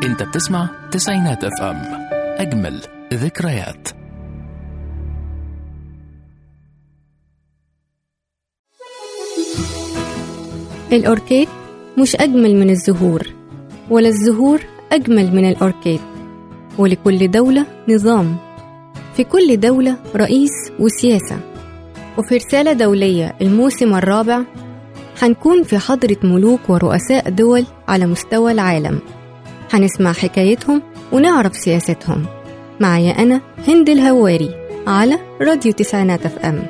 انت بتسمع تسعينات اف ام اجمل ذكريات الأوركيد مش أجمل من الزهور ولا الزهور أجمل من الأوركيد ولكل دولة نظام في كل دولة رئيس وسياسة وفي رسالة دولية الموسم الرابع هنكون في حضرة ملوك ورؤساء دول على مستوى العالم هنسمع حكايتهم ونعرف سياستهم معايا أنا هند الهواري على راديو تسعينات اف ام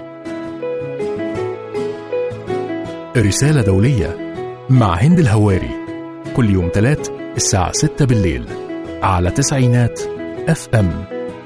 رسالة دولية مع هند الهواري كل يوم تلات الساعة 6 بالليل على تسعينات اف ام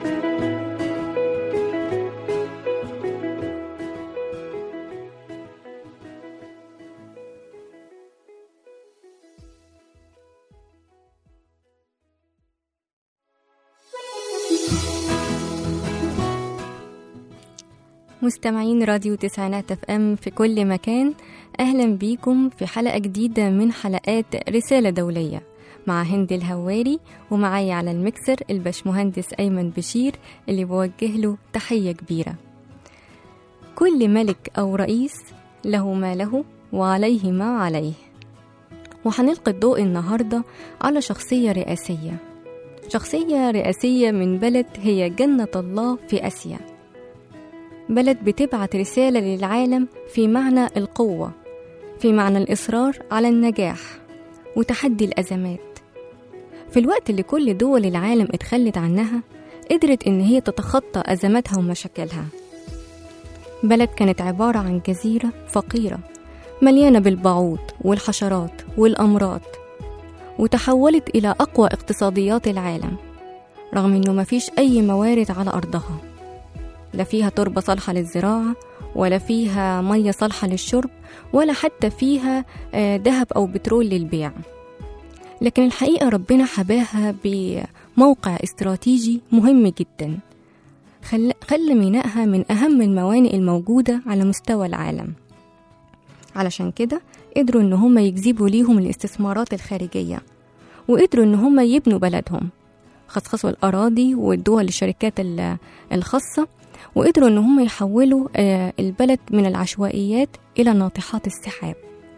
مستمعين راديو تسعينات اف ام في كل مكان اهلا بيكم في حلقه جديده من حلقات رساله دوليه مع هند الهواري ومعايا على المكسر الباشمهندس ايمن بشير اللي بوجه له تحيه كبيره كل ملك او رئيس له ما له وعليه ما عليه وهنلقي الضوء النهارده على شخصيه رئاسيه شخصيه رئاسيه من بلد هي جنه الله في اسيا بلد بتبعت رسالة للعالم في معنى القوة في معنى الإصرار على النجاح وتحدي الأزمات في الوقت اللي كل دول العالم اتخلت عنها قدرت إن هي تتخطى أزماتها ومشاكلها بلد كانت عبارة عن جزيرة فقيرة مليانة بالبعوض والحشرات والأمراض وتحولت إلى أقوى اقتصاديات العالم رغم إنه مفيش أي موارد على أرضها لا فيها تربة صالحة للزراعة ولا فيها مية صالحة للشرب ولا حتى فيها آه، ذهب أو بترول للبيع لكن الحقيقة ربنا حباها بموقع استراتيجي مهم جدا خل... خلى مينائها من أهم الموانئ الموجودة على مستوى العالم علشان كده قدروا إن هم يجذبوا ليهم الاستثمارات الخارجية وقدروا إن هم يبنوا بلدهم خصخصوا الأراضي وادوها للشركات ال- الخاصة وقدروا ان هم يحولوا آه، البلد من العشوائيات الى ناطحات السحاب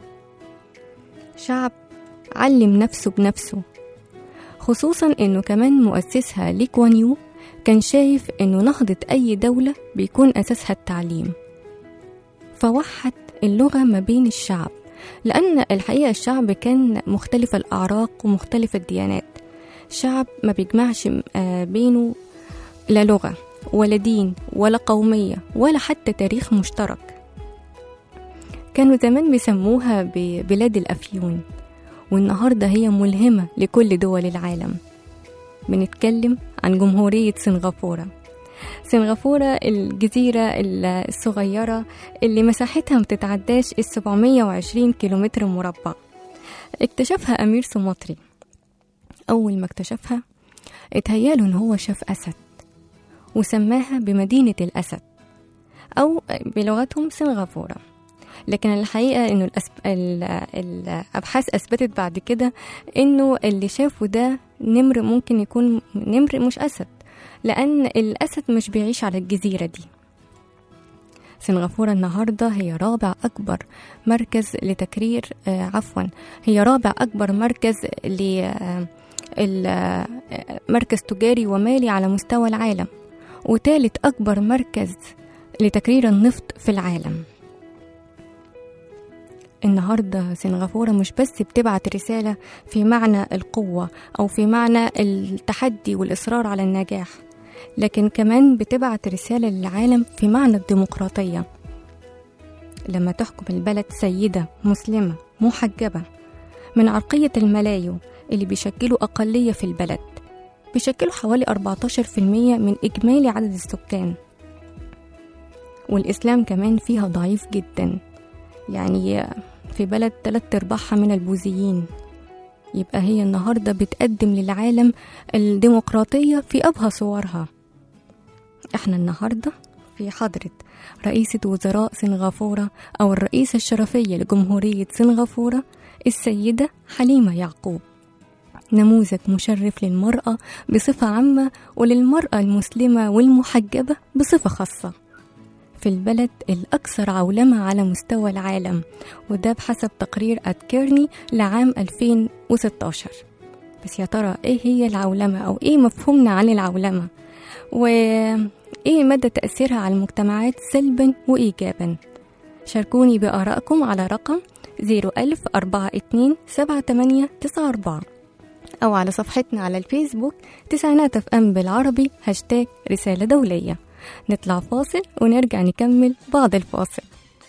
شعب علم نفسه بنفسه خصوصا انه كمان مؤسسها لي كوان يو كان شايف انه نهضة اي دولة بيكون اساسها التعليم فوحد اللغة ما بين الشعب لأن الحقيقة الشعب كان مختلف الأعراق ومختلف الديانات شعب ما بيجمعش آه، بينه لا لغة ولا دين ولا قومية ولا حتى تاريخ مشترك كانوا زمان بيسموها ببلاد الأفيون والنهاردة هي ملهمة لكل دول العالم بنتكلم عن جمهورية سنغافورة سنغافورة الجزيرة الصغيرة اللي مساحتها متتعداش ال 720 كيلومتر مربع اكتشفها أمير سومطري أول ما اكتشفها اتهياله إن هو شاف أسد وسماها بمدينة الأسد أو بلغتهم سنغافورة لكن الحقيقة إنه الأسب... ال... الأبحاث أثبتت بعد كده إنه اللي شافه ده نمر ممكن يكون نمر مش أسد لأن الأسد مش بيعيش على الجزيرة دي سنغافورة النهاردة هي رابع أكبر مركز لتكرير آه عفوا هي رابع أكبر مركز ل آه ال- آه، مركز تجاري ومالي على مستوى العالم وثالث أكبر مركز لتكرير النفط في العالم النهاردة سنغافورة مش بس بتبعت رسالة في معنى القوة أو في معنى التحدي والإصرار على النجاح لكن كمان بتبعت رسالة للعالم في معنى الديمقراطية لما تحكم البلد سيدة مسلمة محجبة من عرقية الملايو اللي بيشكلوا أقلية في البلد بيشكلوا حوالي 14% من إجمالي عدد السكان والإسلام كمان فيها ضعيف جدا يعني في بلد تلات أرباعها من البوذيين يبقى هي النهاردة بتقدم للعالم الديمقراطية في أبهى صورها احنا النهاردة في حضرة رئيسة وزراء سنغافورة أو الرئيسة الشرفية لجمهورية سنغافورة السيدة حليمة يعقوب نموذج مشرف للمرأة بصفة عامة وللمرأة المسلمة والمحجبة بصفة خاصة في البلد الأكثر عولمة على مستوى العالم وده بحسب تقرير أدكيرني لعام 2016 بس يا ترى إيه هي العولمة أو إيه مفهومنا عن العولمة وإيه مدى تأثيرها على المجتمعات سلبا وإيجابا شاركوني بآرائكم على رقم 01042 أو على صفحتنا على الفيسبوك تسعينات اف ام بالعربي هاشتاج رسالة دولية نطلع فاصل ونرجع نكمل بعد الفاصل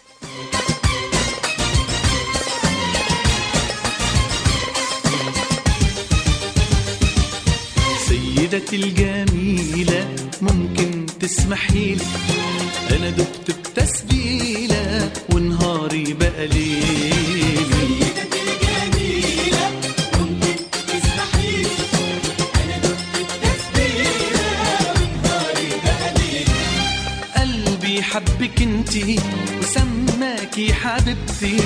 سيدتي الجميلة ممكن تسمحي لي أنا دبت بتسبيلة ونهاري بقى ليل قلبي حبك انتي وسماكي حبيبتي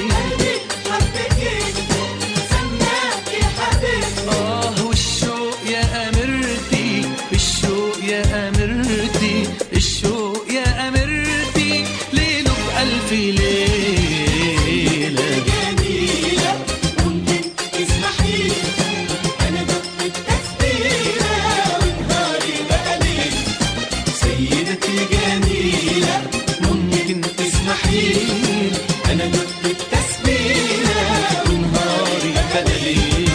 آه والشوق يا أميرتي الشوق يا أميرتي الشوق يا أميرتي ليله بألف ليلة سيدتي الجميلة ممكن تسمحي لي أنا دق التسبيلة ونهاري بقى ليل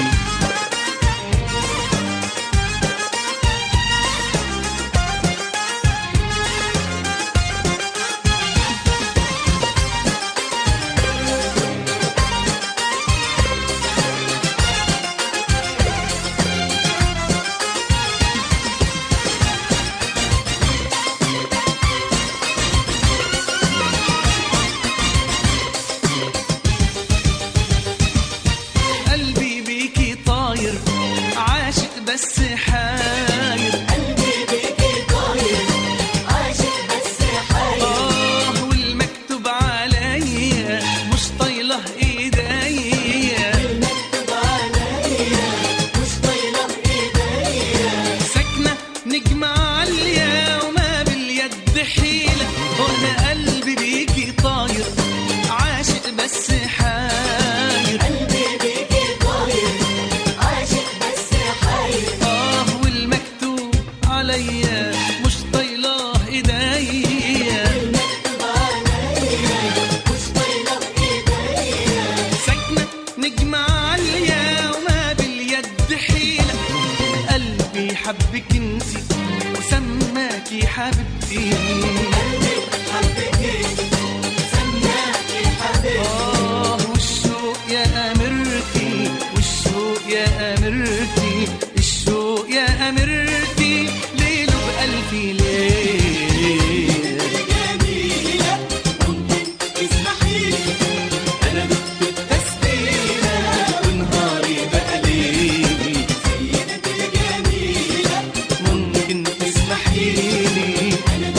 قلبي بيكي طاير عاشق بس حاير آه والمكتوب عليا مش طايله ايديا ساكنه نجمة عالية وما باليد حيلة وانا قلبي بيكي طاير عاشق بس حاير آه والمكتوب عليا مش طايله ايديا ساكنة نجمة عالية وما باليد حيلة قلبي حبك انتي وسماكي حبيبتي آه والشوق يا أميرتي والشوق يا أميرتي الشوق يا أميرتي ليله بألف ليل أنا دقت التسبيلة ونهاري بقى ليلي ممكن تسمحي لي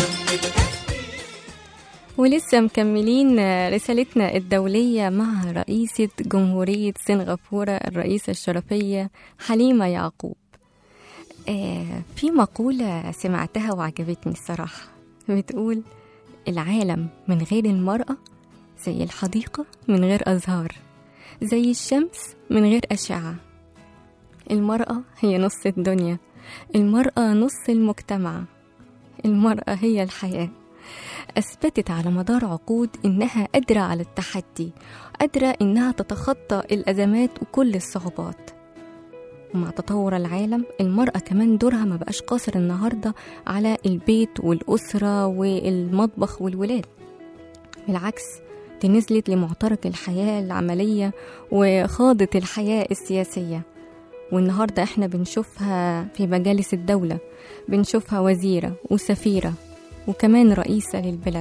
ولسه مكملين رسالتنا الدولية مع رئيسة جمهورية سنغافورة الرئيسة الشرفية حليمة يعقوب آه في مقولة سمعتها وعجبتني الصراحة بتقول العالم من غير المرأة زي الحديقة من غير أزهار زي الشمس من غير أشعة المرأة هي نص الدنيا المرأة نص المجتمع المرأة هي الحياة أثبتت على مدار عقود إنها قادرة على التحدي قادرة إنها تتخطى الأزمات وكل الصعوبات ومع تطور العالم المرأة كمان دورها ما بقاش قاصر النهاردة على البيت والأسرة والمطبخ والولاد بالعكس دي نزلت لمعترك الحياة العملية وخاضت الحياة السياسية والنهاردة احنا بنشوفها في مجالس الدولة بنشوفها وزيرة وسفيرة وكمان رئيسة للبلد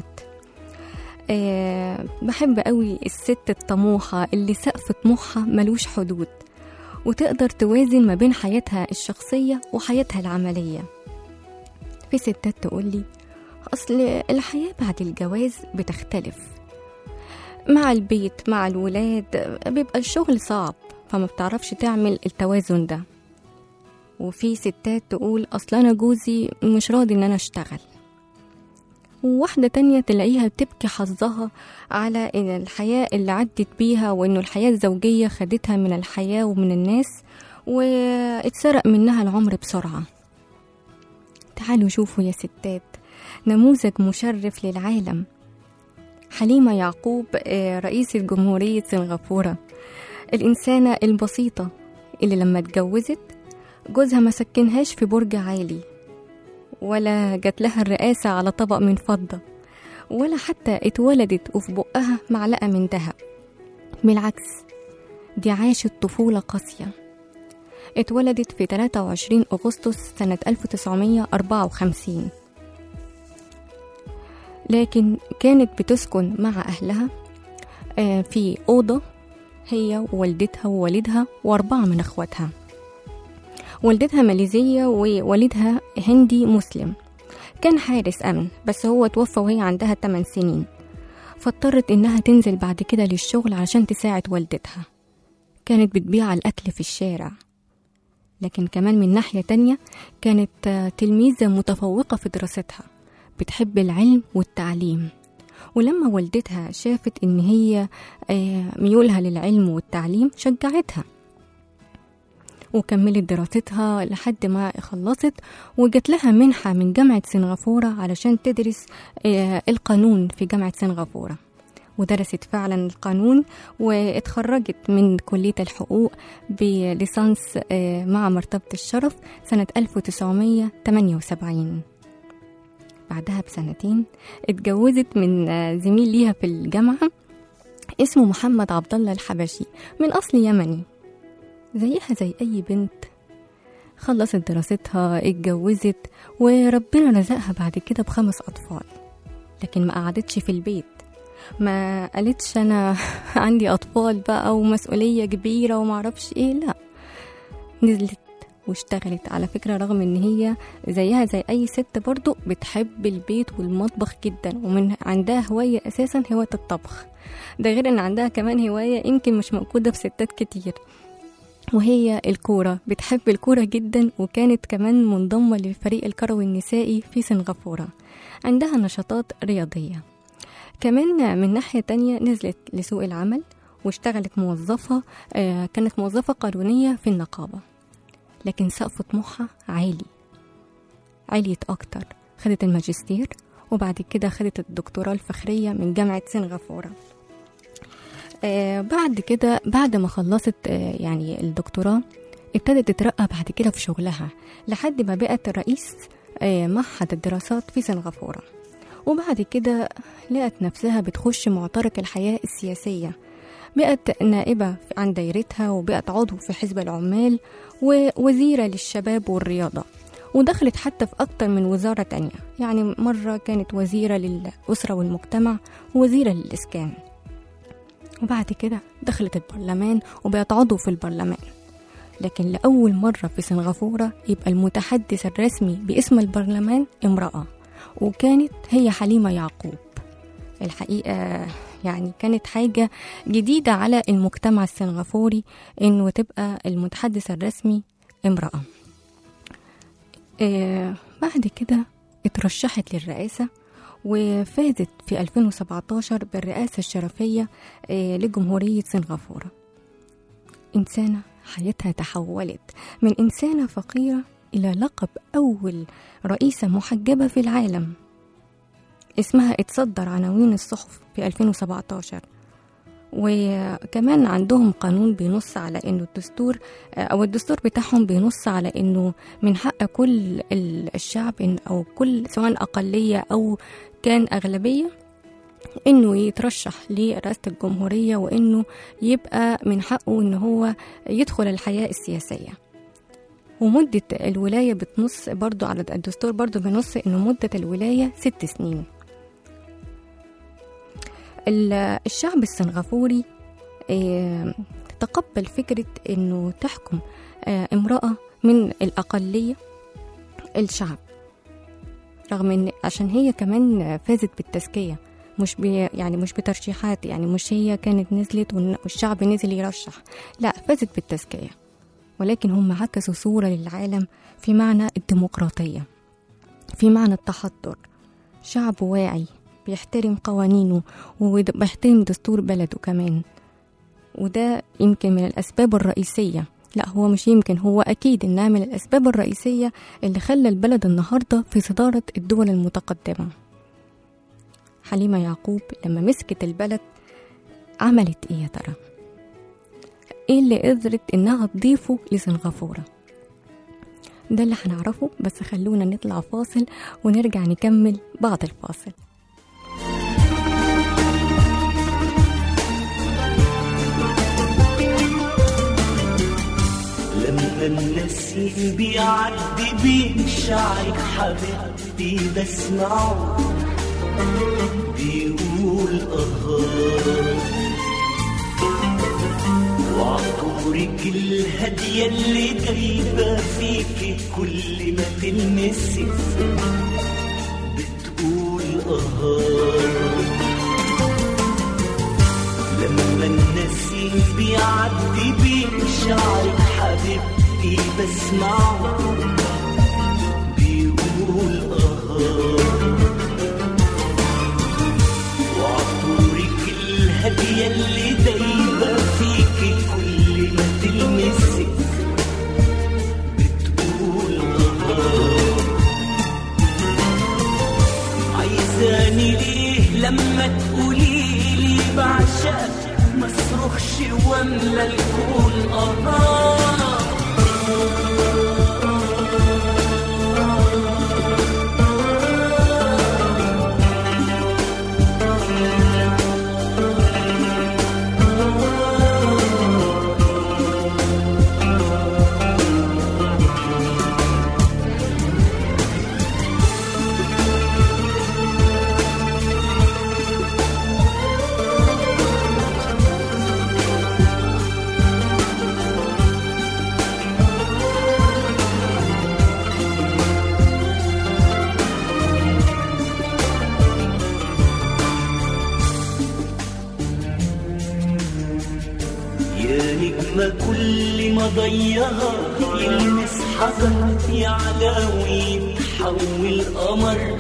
أه بحب قوي الست الطموحة اللي سقف طموحها ملوش حدود وتقدر توازن ما بين حياتها الشخصية وحياتها العملية في ستات تقولي أصل الحياة بعد الجواز بتختلف مع البيت مع الولاد بيبقى الشغل صعب فما بتعرفش تعمل التوازن ده وفي ستات تقول أصل أنا جوزي مش راضي إن أنا أشتغل وواحدة تانية تلاقيها بتبكي حظها على إن الحياة اللي عدت بيها وإنه الحياة الزوجية خدتها من الحياة ومن الناس واتسرق منها العمر بسرعة تعالوا شوفوا يا ستات نموذج مشرف للعالم حليمة يعقوب آه، رئيسة جمهورية سنغافورة الإنسانة البسيطة اللي لما اتجوزت جوزها ما سكنهاش في برج عالي ولا جات لها الرئاسة على طبق من فضة ولا حتى اتولدت وفي بقها معلقة من ذهب بالعكس دي عاشت طفولة قاسية اتولدت في 23 أغسطس سنة 1954 لكن كانت بتسكن مع أهلها آه، في أوضة هي ووالدتها ووالدها وأربعة من أخواتها والدتها ماليزية ووالدها هندي مسلم كان حارس أمن بس هو توفى وهي عندها 8 سنين فاضطرت إنها تنزل بعد كده للشغل عشان تساعد والدتها كانت بتبيع الأكل في الشارع لكن كمان من ناحية تانية كانت آه، تلميذة متفوقة في دراستها بتحب العلم والتعليم ولما والدتها شافت إن هي آه، ميولها للعلم والتعليم شجعتها وكملت دراستها لحد ما خلصت وجات لها منحة من جامعة سنغافورة علشان تدرس آه، القانون في جامعة سنغافورة ودرست فعلا القانون واتخرجت من كلية الحقوق بليسانس آه، مع مرتبة الشرف سنة 1978 بعدها بسنتين اتجوزت من آه، زميل ليها في الجامعة اسمه محمد عبد الله الحبشي من أصل يمني زيها زي أي بنت خلصت دراستها اتجوزت وربنا رزقها بعد كده بخمس أطفال لكن ما قعدتش في البيت ما قالتش أنا عندي أطفال بقى ومسؤولية كبيرة ومعرفش إيه لا نزلت واشتغلت على فكرة رغم ان هي زيها زي اي ست برضو بتحب البيت والمطبخ جدا ومن عندها هواية اساسا هواية الطبخ ده غير ان عندها كمان هواية يمكن مش موجودة في ستات كتير وهي الكورة بتحب الكورة جدا وكانت كمان منضمة للفريق الكروي النسائي في سنغافورة عندها نشاطات رياضية كمان من ناحية تانية نزلت لسوق العمل واشتغلت موظفة آه، كانت موظفة قانونية في النقابة لكن سقف طموحها عالي عليت أكتر خدت الماجستير وبعد كده خدت الدكتوراه الفخرية من جامعة سنغافورة آه بعد كده بعد ما خلصت آه يعني الدكتوراه ابتدت تترقى بعد كده في شغلها لحد ما بقت رئيس آه معهد الدراسات في سنغافورة وبعد كده لقت نفسها بتخش معترك الحياة السياسية بقت نائبة عن دايرتها وبقت عضو في حزب العمال ووزيرة للشباب والرياضة ودخلت حتى في أكتر من وزارة تانية يعني مرة كانت وزيرة للأسرة والمجتمع ووزيرة للإسكان وبعد كده دخلت البرلمان وبقت عضو في البرلمان لكن لأول مرة في سنغافورة يبقى المتحدث الرسمي باسم البرلمان امرأة وكانت هي حليمة يعقوب الحقيقة يعني كانت حاجة جديدة على المجتمع السنغافوري إنه تبقى المتحدث الرسمي امرأة آه بعد كده اترشحت للرئاسة وفازت في 2017 بالرئاسة الشرفية آه لجمهورية سنغافورة إنسانة حياتها تحولت من إنسانة فقيرة إلى لقب أول رئيسة محجبة في العالم اسمها اتصدر عناوين الصحف في 2017 وكمان عندهم قانون بينص على انه الدستور او الدستور بتاعهم بينص على انه من حق كل الشعب إن او كل سواء اقليه او كان اغلبيه انه يترشح لرئاسه الجمهوريه وانه يبقى من حقه ان هو يدخل الحياه السياسيه ومدة الولاية بتنص برضو على الدستور برضو بنص إنه مدة الولاية ست سنين الشعب السنغافوري تقبل فكرة إنه تحكم امرأة من الأقلية الشعب رغم إن عشان هي كمان فازت بالتزكية مش بي يعني مش بترشيحات يعني مش هي كانت نزلت والن- والشعب نزل يرشح لا فازت بالتزكية ولكن هم عكسوا صورة للعالم في معنى الديمقراطية في معنى التحضر شعب واعي بيحترم قوانينه وبيحترم دستور بلده كمان وده يمكن من الأسباب الرئيسية لا هو مش يمكن هو أكيد إنها من الأسباب الرئيسية اللي خلى البلد النهاردة في صدارة الدول المتقدمة حليمة يعقوب لما مسكت البلد عملت إيه يا ترى؟ إيه اللي قدرت إنها تضيفه لسنغافورة؟ ده اللي هنعرفه بس خلونا نطلع فاصل ونرجع نكمل بعد الفاصل لما النسيم بيعدي بين شعرك حبيبتي بسمعه بيقول اه وعطورك الهادية اللي دايبة فيكي كل ما تلمسي بتقول اه لما النسيم بيعدي بين شعرك حبيبتي بسمعه بيقول اه وعطورك الهادية اللي دايبة فيكي كل ما تلمسك بتقول اه عايزاني ليه لما تقولي لي بعشقك ما اصرخش واملى الكون اه يا نجمة كل ما ضيها يلمس حجر يعلى ويتحول قمر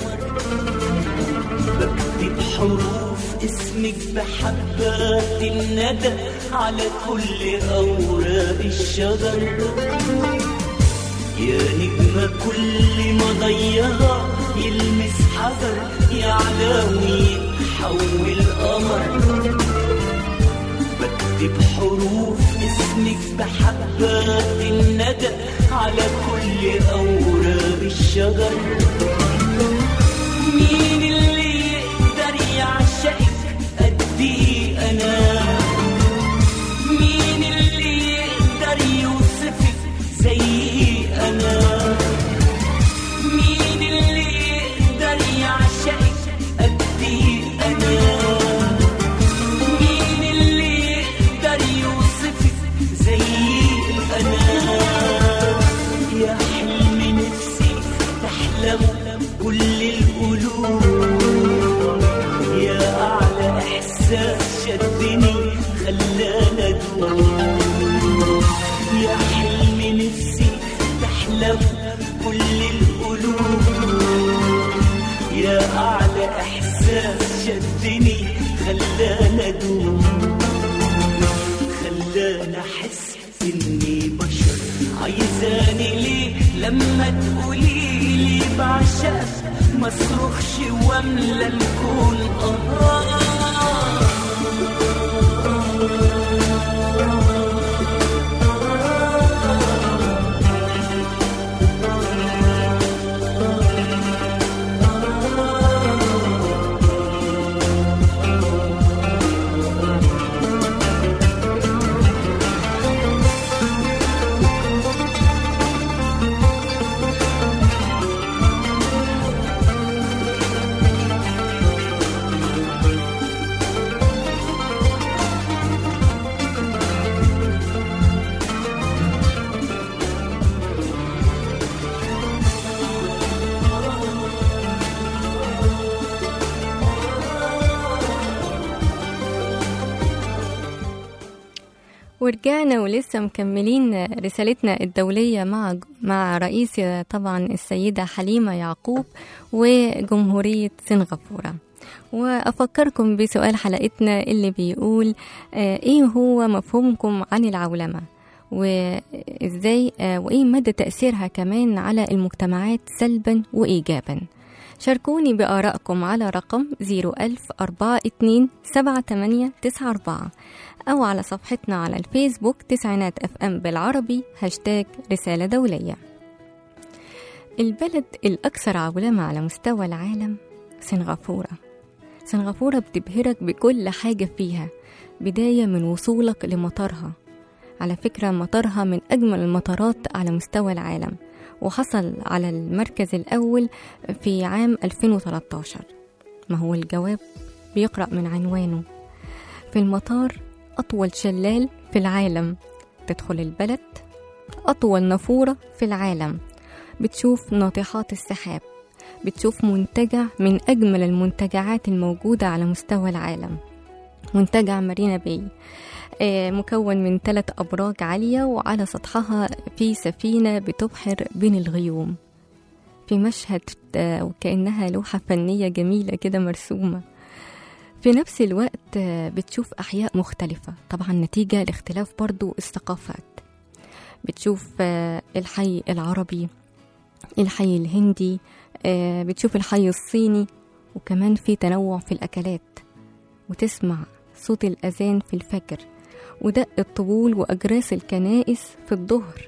بكتب حروف اسمك بحبات الندى على كل أوراق الشجر يا نجمة كل ما ضيها يلمس حجر يعلى ويتحول قمر بكتب حروف اسمك بحبات الندى على كل أوراق الشجر مين اللي يقدر يعشقك قدي أنا مين اللي يقدر يوصفك زي أنا مين اللي يقدر يعشقك قدي أنا مين اللي يقدر يوصفك زي انا يا حلم نفسي تحلم كل القلوب يا اعلى احساس شدني خلانا ادوم يا حلم نفسي تحلم كل القلوب يا اعلى احساس شدني خلانا ادوم خلانا احس اني بشر عايزاني ليه لما تقولي لي بعشقك ما اصرخش واملى الكون اه ورجعنا ولسه مكملين رسالتنا الدولية مع مع رئيس طبعا السيدة حليمة يعقوب وجمهورية سنغافورة وأفكركم بسؤال حلقتنا اللي بيقول آه، إيه هو مفهومكم عن العولمة وإزاي آه، وإيه مدى تأثيرها كمان على المجتمعات سلبا وإيجابا شاركوني بآرائكم على رقم 01042 أو على صفحتنا على الفيسبوك تسعينات اف ام بالعربي هاشتاج رسالة دولية البلد الأكثر عولمة على مستوى العالم سنغافورة سنغافورة بتبهرك بكل حاجة فيها بداية من وصولك لمطارها على فكرة مطارها من أجمل المطارات على مستوى العالم وحصل على المركز الأول في عام 2013 ما هو الجواب بيقرأ من عنوانه في المطار أطول شلال في العالم تدخل البلد أطول نافورة في العالم بتشوف ناطحات السحاب بتشوف منتجع من أجمل المنتجعات الموجودة على مستوى العالم منتجع مارينا باي آه، مكون من ثلاث أبراج عالية وعلى سطحها في سفينة بتبحر بين الغيوم في مشهد آه، وكأنها لوحة فنية جميلة كده مرسومة في نفس الوقت آه، بتشوف أحياء مختلفة طبعا نتيجة لاختلاف برضو الثقافات بتشوف آه، الحي العربي الحي الهندي آه، بتشوف الحي الصيني وكمان في تنوع في الأكلات وتسمع صوت الأذان في الفجر ودق الطبول وأجراس الكنائس في الظهر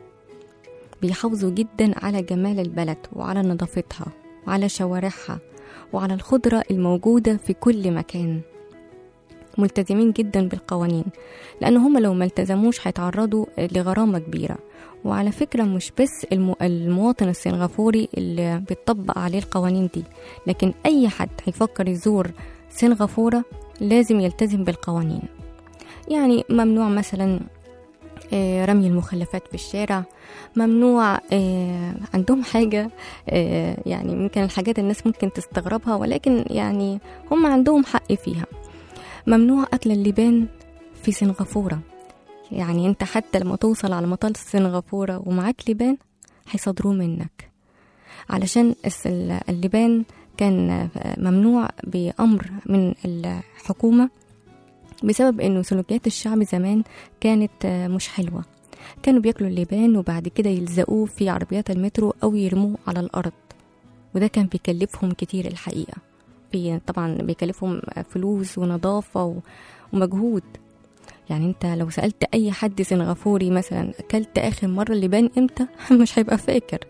بيحافظوا جدا على جمال البلد وعلى نظافتها وعلى شوارعها وعلى الخضرة الموجودة في كل مكان ملتزمين جدا بالقوانين لأن هم لو ما التزموش هيتعرضوا لغرامة كبيرة وعلى فكرة مش بس المو... المواطن السنغافوري اللي بيطبق عليه القوانين دي لكن أي حد هيفكر يزور سنغافورة لازم يلتزم بالقوانين يعني ممنوع مثلا آه، رمي المخلفات في الشارع ممنوع آه، عندهم حاجة آه، يعني يمكن الحاجات الناس ممكن تستغربها ولكن يعني هم عندهم حق فيها ممنوع أكل اللبان في سنغافورة يعني انت حتى لما توصل على مطار سنغافورة ومعاك لبان هيصادروه منك علشان الس- اللبان كان ممنوع بأمر من الحكومة بسبب انه سلوكيات الشعب زمان كانت مش حلوة كانوا بياكلوا اللبان وبعد كده يلزقوه في عربيات المترو او يرموه على الارض وده كان بيكلفهم كتير الحقيقة في طبعا بيكلفهم فلوس ونظافة و- ومجهود يعني انت لو سألت اي حد سنغافوري مثلا اكلت اخر مرة اللبان امتى مش هيبقى فاكر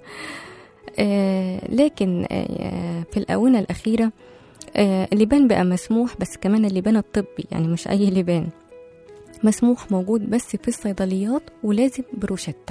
آه لكن آه في الآونة الأخيرة آه اللبان بقى مسموح بس كمان اللبان الطبي يعني مش أي لبان مسموح موجود بس في الصيدليات ولازم بروشتة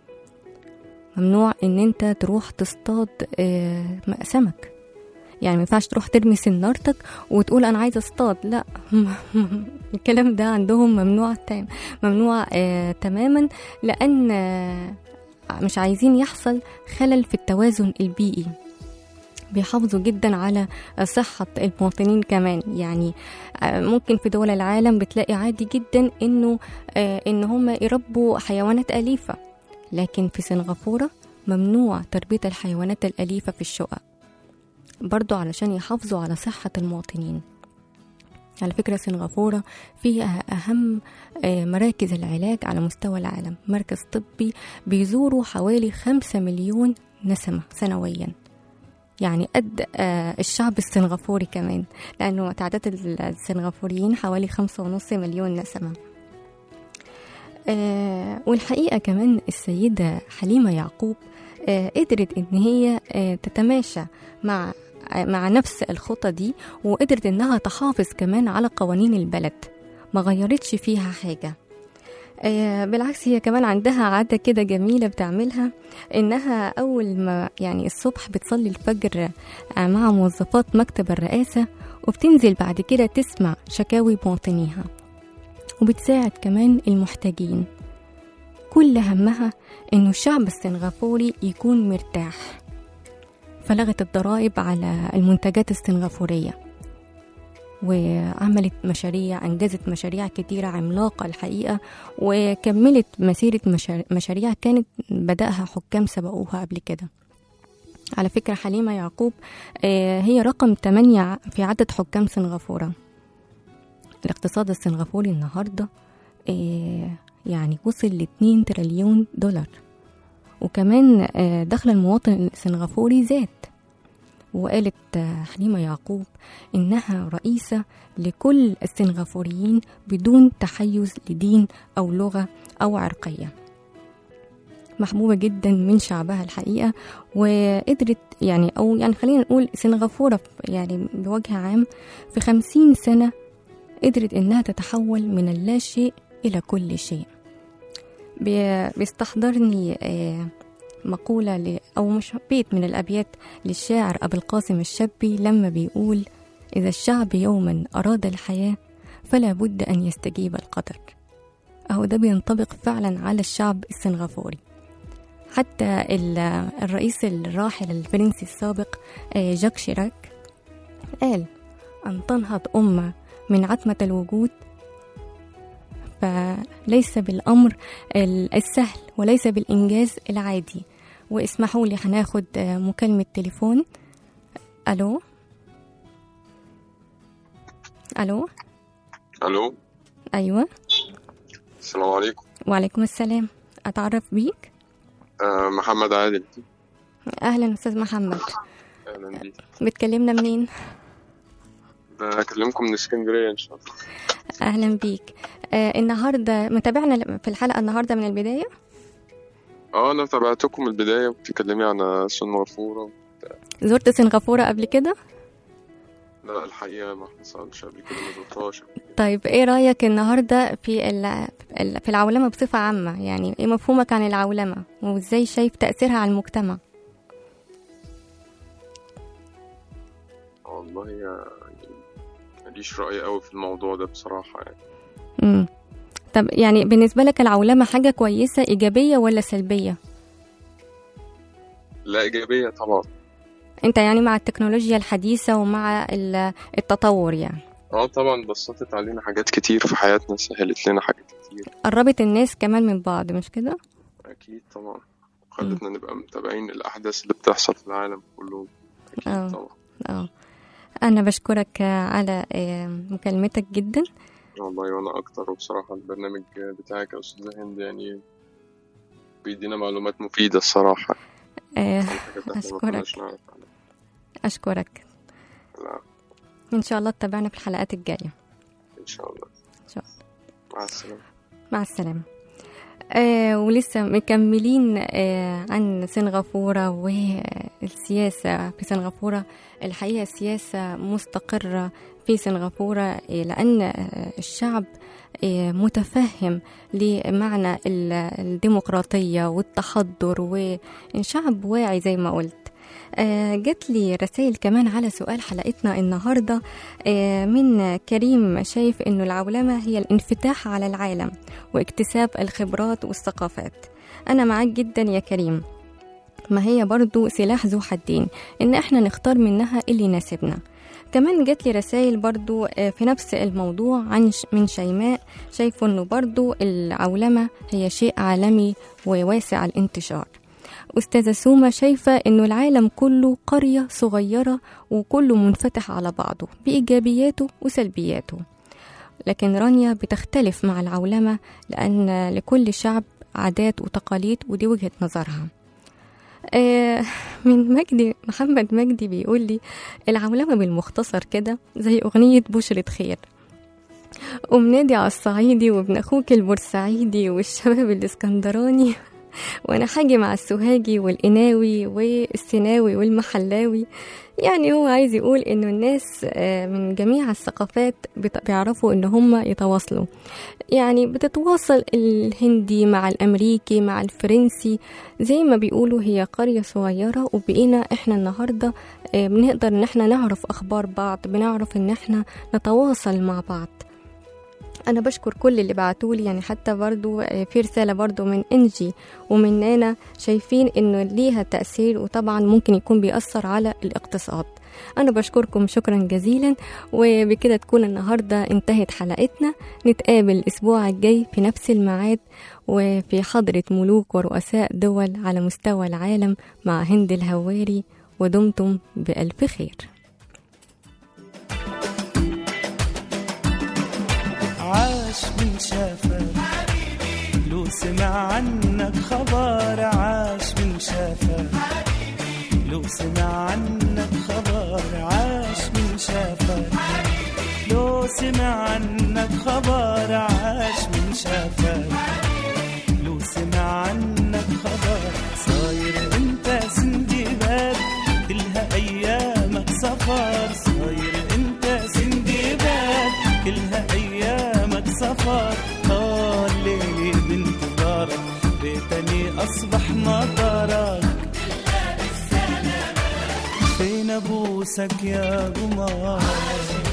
ممنوع ان انت تروح تصطاد آه سمك يعني ما ينفعش تروح ترمي سنارتك وتقول انا عايزه اصطاد لا الكلام ده عندهم ممنوع تام ممنوع آه تماما لان آه مش عايزين يحصل خلل في التوازن البيئي بيحافظوا جدا على صحة المواطنين كمان يعني آه، ممكن في دول العالم بتلاقي عادي جدا انه آه، ان هم يربوا حيوانات أليفة لكن في سنغافورة ممنوع تربية الحيوانات الأليفة في الشقق برضو علشان يحافظوا على صحة المواطنين على فكرة سنغافورة فيها أهم آه، مراكز العلاج على مستوى العالم مركز طبي بيزوروا حوالي خمسة مليون نسمة سنويا يعني قد آه، الشعب السنغافوري كمان لأنه تعداد السنغافوريين حوالي خمسة ونص مليون نسمة آه، والحقيقة كمان السيدة حليمة يعقوب آه، قدرت إن هي آه، تتماشى مع مع نفس الخطة دي وقدرت إنها تحافظ كمان على قوانين البلد ما غيرتش فيها حاجة آه، بالعكس هي كمان عندها عادة كده جميلة بتعملها إنها أول ما يعني الصبح بتصلي الفجر آه، مع موظفات مكتب الرئاسة وبتنزل بعد كده تسمع شكاوي مواطنيها وبتساعد كمان المحتاجين كل همها إنه الشعب السنغافوري يكون مرتاح فلغت الضرائب على المنتجات السنغافورية وعملت مشاريع أنجزت مشاريع كتيرة عملاقة الحقيقة وكملت مسيرة مشار- مشاريع كانت بدأها حكام سبقوها قبل كده على فكرة حليمة يعقوب آه، هي رقم 8 في عدد حكام سنغافورة الاقتصاد السنغافوري النهاردة آه، يعني وصل ل 2 تريليون دولار وكمان آه، دخل المواطن السنغافوري زاد وقالت آه، حليمة يعقوب إنها رئيسة لكل السنغافوريين بدون تحيز لدين أو لغة أو عرقية محبوبة جدا من شعبها الحقيقة وقدرت يعني أو يعني خلينا نقول سنغافورة يعني بوجه عام في خمسين سنة قدرت إنها تتحول من اللا شيء إلى كل شيء بي- بيستحضرني آه، مقولة ل- أو مش بيت من الأبيات للشاعر أبو القاسم الشابي لما بيقول إذا الشعب يوما أراد الحياة فلا بد أن يستجيب القدر أهو ده بينطبق فعلا على الشعب السنغافوري حتى ال- الرئيس الراحل الفرنسي السابق آه، جاك شيراك قال أن تنهض أمة من عتمة الوجود فليس بالأمر ال- السهل وليس بالإنجاز العادي واسمحوا لي هناخد آه، مكالمة تليفون ألو ألو الو أيوة السلام عليكم وعليكم السلام أتعرف بيك آه محمد عادل أهلا أستاذ محمد اهلا بيك بتكلمنا منين بكلمكم من اسكندريه ان شاء الله أهلا بيك آه النهاردة متابعنا في الحلقة النهاردة من البداية اه انا تابعتكم من البدايه وبتتكلمي عن سنغافوره زرت سنغافورة قبل كده لا الحقيقه ما حصلش قبل كده ما زرتهاش طيب ايه رأيك النهاردة في ال- ال- في العولمة بصفة عامة يعني ايه مفهومك عن العولمة وازاي شايف تأثيرها على المجتمع والله يا ماليش راي قوي في الموضوع ده بصراحه يعني امم طب يعني بالنسبة لك العولمة حاجة كويسة إيجابية ولا سلبية لا ايجابيه طبعا انت يعني مع التكنولوجيا الحديثة ومع ال- التطور يعني اه طبعا بسطت علينا حاجات كتير في حياتنا سهلت لنا حاجات كتير قربت الناس كمان من بعض مش كده اكيد طبعا خلتنا نبقى متابعين الاحداث اللي بتحصل في العالم كله اكيد آه. طبعا اه انا بشكرك على آه، مكالمتك جدا والله وانا اكتر وبصراحه البرنامج بتاعك يا استاذه هند يعني بيدينا معلومات مفيده الصراحه آه، عن حاجات احنا ما أشكرك. كناش نعرف عنها. اشكرك لا ان شاء الله تتابعنا في الحلقات الجاية ان شاء الله ان شاء الله مع السلامه مع السلامة آه ولسه مكملين آه عن سنغافورة والسياسة في سنغافورة الحقيقة سياسة مستقرة في سنغافورة آه لأن آه الشعب آه متفهم لمعنى ال- الديمقراطية والتحضر وشعب واعي زي ما قلت آه جات لي رسائل كمان على سؤال حلقتنا النهاردة آه من كريم شايف أنه العولمة هي الانفتاح على العالم واكتساب الخبرات والثقافات أنا معاك جدا يا كريم ما هي برضو سلاح ذو حدين إن إحنا نختار منها اللي يناسبنا كمان جات لي رسائل برضو آه، في نفس الموضوع عن ش- من شيماء شايفه انه برضو العولمة هي شيء عالمي وواسع الانتشار أستاذة سومة شايفة إنه العالم كله قرية صغيرة وكله منفتح على بعضه بإيجابياته وسلبياته لكن رانيا بتختلف مع العولمة لأن لكل شعب عادات وتقاليد ودي وجهة نظرها آه، من مجدي محمد مجدي بيقول لي العولمة بالمختصر كده زي أغنية بشرة خير ومنادي على الصعيدي وابن أخوك البورسعيدي والشباب الإسكندراني وأنا حاجي مع السوهاجي والقناوي والسيناوي والمحلاوي يعني هو عايز يقول إنه الناس آه، من جميع الثقافات بت- بيعرفوا إن هم يتواصلوا يعني بتتواصل الهندي مع الأمريكي مع الفرنسي زي ما بيقولوا هي قرية صغيرة وبقينا إحنا النهاردة آه، بنقدر إن إحنا نعرف أخبار بعض بنعرف إن إحنا نتواصل مع بعض انا بشكر كل اللي بعتولي يعني حتى برضو آه، في رساله برضو من انجي ومن نانا شايفين انه ليها تاثير وطبعا ممكن يكون بيأثر على الاقتصاد أنا بشكركم شكرا جزيلا وبكده تكون النهاردة انتهت حلقتنا نتقابل الأسبوع الجاي في نفس الميعاد وفي حضرة ملوك ورؤساء دول على مستوى العالم مع هند الهواري ودمتم بألف خير عاش من شافك لو سمع عنك خبر عاش من شافك لو سمع عنك خبر عاش من شافك لو سمع عنك خبر عاش من شافك لو سمع عنك خبر صاير انت سندباد كلها ايامك سفر صاير انت سندباد كلها ايامك سفر اه ليلي بانتظارك ريتني اصبح مطرك فين ابوسك يا قمر